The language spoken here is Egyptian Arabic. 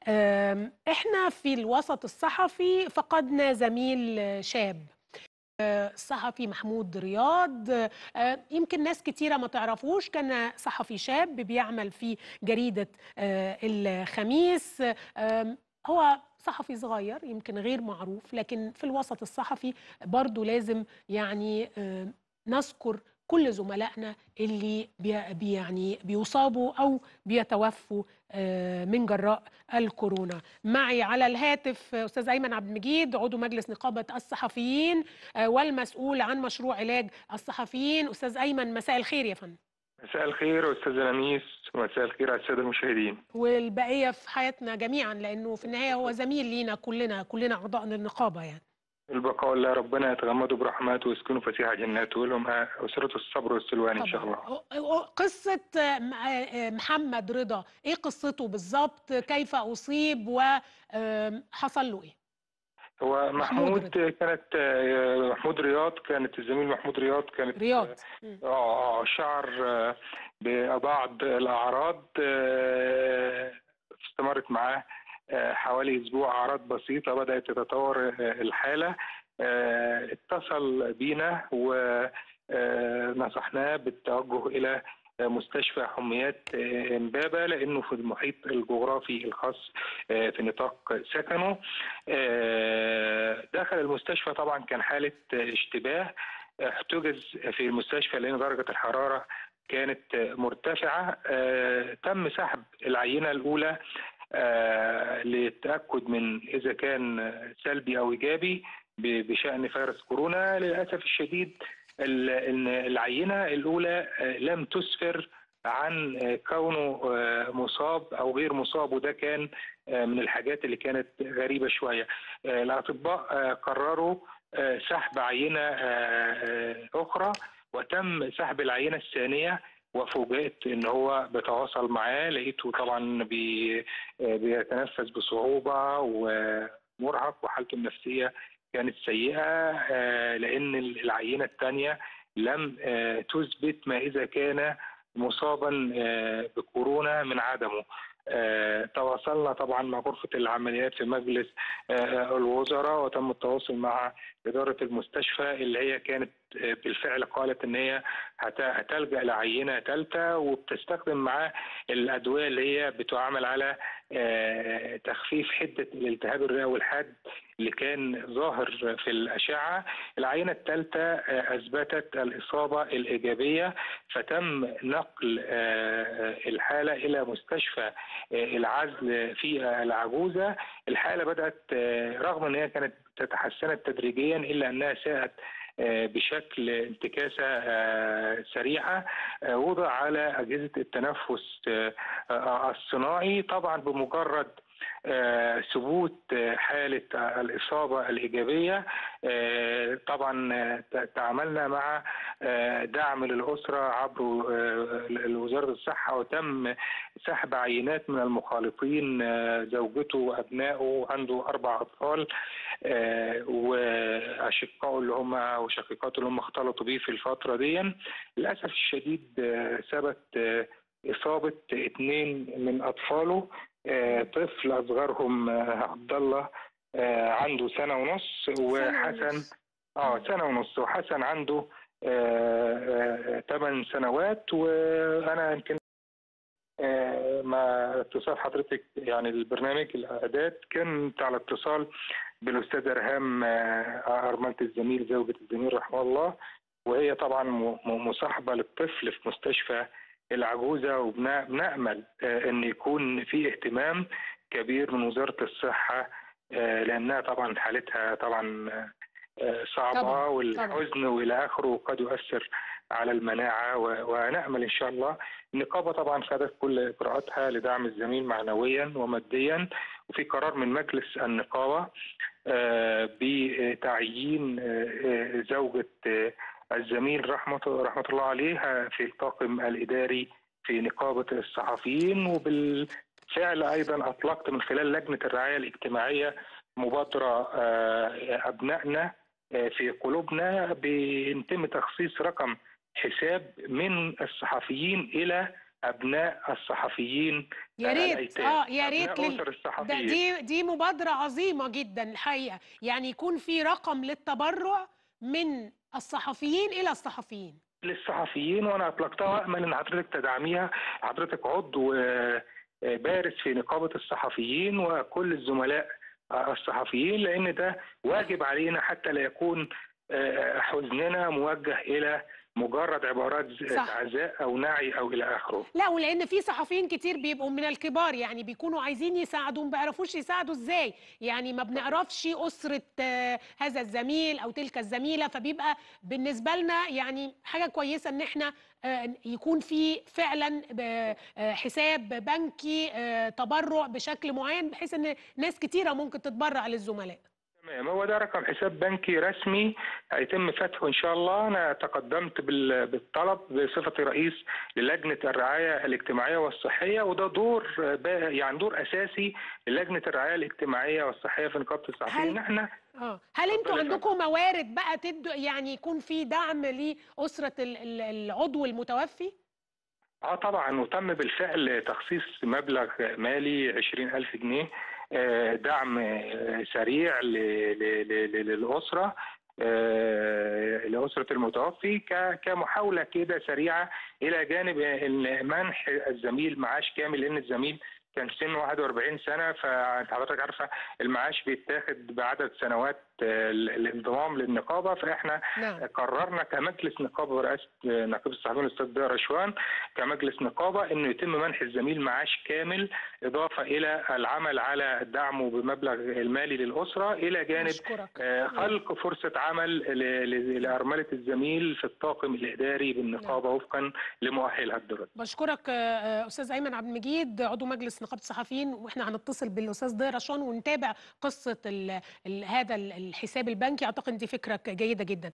آم، احنا في الوسط الصحفي فقدنا زميل شاب آه، الصحفي محمود رياض آه، يمكن ناس كتيرة ما تعرفوش كان صحفي شاب بيعمل في جريدة آه، الخميس آم، هو صحفي صغير يمكن غير معروف لكن في الوسط الصحفي برضو لازم يعني آم، نذكر كل زملائنا اللي بي بي- يعني بيصابوا او بيتوفوا آه، من جراء الكورونا معي على الهاتف آه، استاذ ايمن عبد المجيد عضو مجلس نقابه الصحفيين آه، والمسؤول عن مشروع علاج الصحفيين استاذ ايمن مساء الخير يا فندم مساء الخير استاذ لميس ومساء الخير على الساده المشاهدين والبقيه في حياتنا جميعا لانه في النهايه هو زميل لينا كلنا كلنا اعضاء النقابه يعني البقاء لله ربنا يتغمده برحمته ويسكنه فسيح جناته ولهم اسره الصبر والسلوان ان شاء الله طبعا قصه آه، م- آه، محمد رضا ايه قصته بالظبط كيف اصيب وحصل له ايه هو محمود محمود كانت آه، محمود رياض كانت الزميل محمود رياض كانت رياض مم. اه اه شعر آه، ببعض الاعراض آه، استمرت معاه آه، حوالي اسبوع اعراض بسيطه بدات تتطور آه، الحاله آه، اتصل بينا ونصحناه بالتوجه الى مستشفى حميات آه، امبابه لانه في المحيط الجغرافي الخاص آه، في نطاق سكنه آه، دخل المستشفى طبعا كان حاله آه، اشتباه احتجز في المستشفى لان درجه الحراره كانت مرتفعه آه، تم سحب العينه الاولى آه، للتاكد من اذا كان سلبي او ايجابي ب- بشان فيروس كورونا للاسف الشديد ال- إن العينه الاولى آه، لم تسفر عن آه، كونه آه، مصاب او غير مصاب وده كان آه، من الحاجات اللي كانت غريبه شويه آه، الاطباء آه، قرروا آه، سحب عينه آه، آه، اخرى وتم سحب العينه الثانيه وفوجئت ان هو بتواصل معاه لقيته طبعا بي آه، بيتنفس بصعوبه ومرهق وحالته النفسيه كانت سيئه آه، لان العينه الثانيه لم آه، تثبت ما اذا كان مصابا آه، بكورونا من عدمه آه، تواصلنا طبعا مع غرفه العمليات في مجلس آه، الوزراء وتم التواصل مع اداره المستشفى اللي هي كانت آه، بالفعل قالت ان هي هت- هتلجا لعينه ثالثه وبتستخدم معاه الادويه اللي هي بتعمل على آه، تخفيف حده الالتهاب الرئوي الحاد اللي كان ظاهر في الاشعه العينه الثالثه آه، اثبتت الاصابه الايجابيه فتم نقل آه، الحاله الى مستشفى آه، العزل في العجوزه الحاله بدات آه، رغم ان هي كانت تتحسنت تدريجيا الا انها ساءت آه، بشكل انتكاسه آه، سريعه آه، وضع على اجهزه التنفس آه، آه، الصناعي طبعا بمجرد آه، ثبوت آه، حالة آه، الإصابة الإيجابية آه، طبعا آه، ت- تعاملنا مع آه، دعم للأسرة عبر آه، وزارة الصحة وتم سحب عينات من المخالطين آه، زوجته وأبنائه عنده أربع أطفال آه، وأشقائه اللي هم وشقيقاته اللي هم اختلطوا بيه في الفترة دي للأسف الشديد آه، ثبت آه، إصابة اثنين من أطفاله آه، طفل أصغرهم آه، عبد الله آه، عنده سنة ونص وحسن ونص. اه سنة ونص وحسن عنده ثمان سنوات وأنا يمكن آه، مع اتصال حضرتك يعني البرنامج الإعداد كنت على اتصال بالأستاذة رهام آه، أرملة الزميل زوجة الزميل رحمه الله وهي طبعا م- م- مصاحبة للطفل في مستشفى العجوزة وبنأمل أن يكون في اهتمام كبير من وزارة الصحة آه، لأنها طبعا حالتها طبعا آه، صعبة طبعاً، والحزن وإلى آخره قد يؤثر على المناعة و- ونأمل إن شاء الله النقابة طبعا خدت كل إجراءاتها لدعم الزميل معنويا وماديا وفي قرار من مجلس النقابة آه، بتعيين آه، آه، زوجة آه، الزميل رحمة رحمة الله عليه في الطاقم الإداري في نقابة الصحفيين وبالفعل أيضا أطلقت من خلال لجنة الرعاية الاجتماعية مبادرة آه، أبنائنا آه، في قلوبنا بيتم تخصيص رقم حساب من الصحفيين إلى ابناء الصحفيين يا آه، ريت الأيتام. اه يا ريت ابناء لل... اسر ده الصحفيين دي دي مبادرة عظيمة جدا الحقيقة يعني يكون في رقم للتبرع من الصحفيين إلى الصحفيين للصحفيين وانا اطلقتها وامل ان حضرتك تدعميها حضرتك عضو آه، آه، بارز في نقابه الصحفيين وكل الزملاء آه، الصحفيين لان ده واجب علينا حتى لا يكون آه، حزننا موجه الى مجرد عبارات ز- صح. عزاء او نعي او الى اخره لا ولان في صحفيين كتير بيبقوا من الكبار يعني بيكونوا عايزين يساعدوا ما بيعرفوش يساعدوا ازاي يعني ما بنعرفش اسره آه، هذا الزميل او تلك الزميله فبيبقى بالنسبه لنا يعني حاجه كويسه ان احنا آه، يكون في فعلا ب- آه، حساب بنكي آه، تبرع بشكل معين بحيث ان ناس كتيره ممكن تتبرع للزملاء تمام هو ده رقم حساب بنكي رسمي هيتم فتحه ان شاء الله انا تقدمت بال- بالطلب بصفتي رئيس للجنه الرعايه الاجتماعيه والصحيه وده دور آه، با- يعني دور اساسي للجنه الرعايه الاجتماعيه والصحيه في نقابه الصحفيين هل- ان احنا اه هل انتوا اتفضل يا فندم. عندكم موارد بقى تدوا يعني يكون في دعم لاسره ال- ال- العضو المتوفي اه طبعا وتم بالفعل تخصيص مبلغ مالي 20000 جنيه آه، دعم آه، سريع ل- ل- ل- للأسرة آه، لأسرة المتوفي ك- كمحاولة كده سريعة إلى جانب إن منح الزميل معاش كامل لأن الزميل كان سنه 41 سنة فأنت حضرتك عارفة المعاش بيتاخد بعدد سنوات آه، الانضمام للنقابة فإحنا نعم قررنا كمجلس نقابه ورئاسه نقيب الصحفيين الاستاذ ضياء رشوان كمجلس نقابه انه يتم منح الزميل معاش كامل اضافه الى العمل على دعمه بمبلغ المالي للاسره الى جانب أشكرك آه، خلق فرصه عمل ل- ل- لارمله الزميل في الطاقم الاداري بالنقابه وفقا لمؤهلها الدراسي. بشكرك آه، آه، استاذ ايمن عبد المجيد عضو مجلس نقابه الصحفيين واحنا هنتصل بالاستاذ ضياء رشوان ونتابع قصه ال ال هذا ال- الحساب البنكي اعتقد دي فكره جيده جدا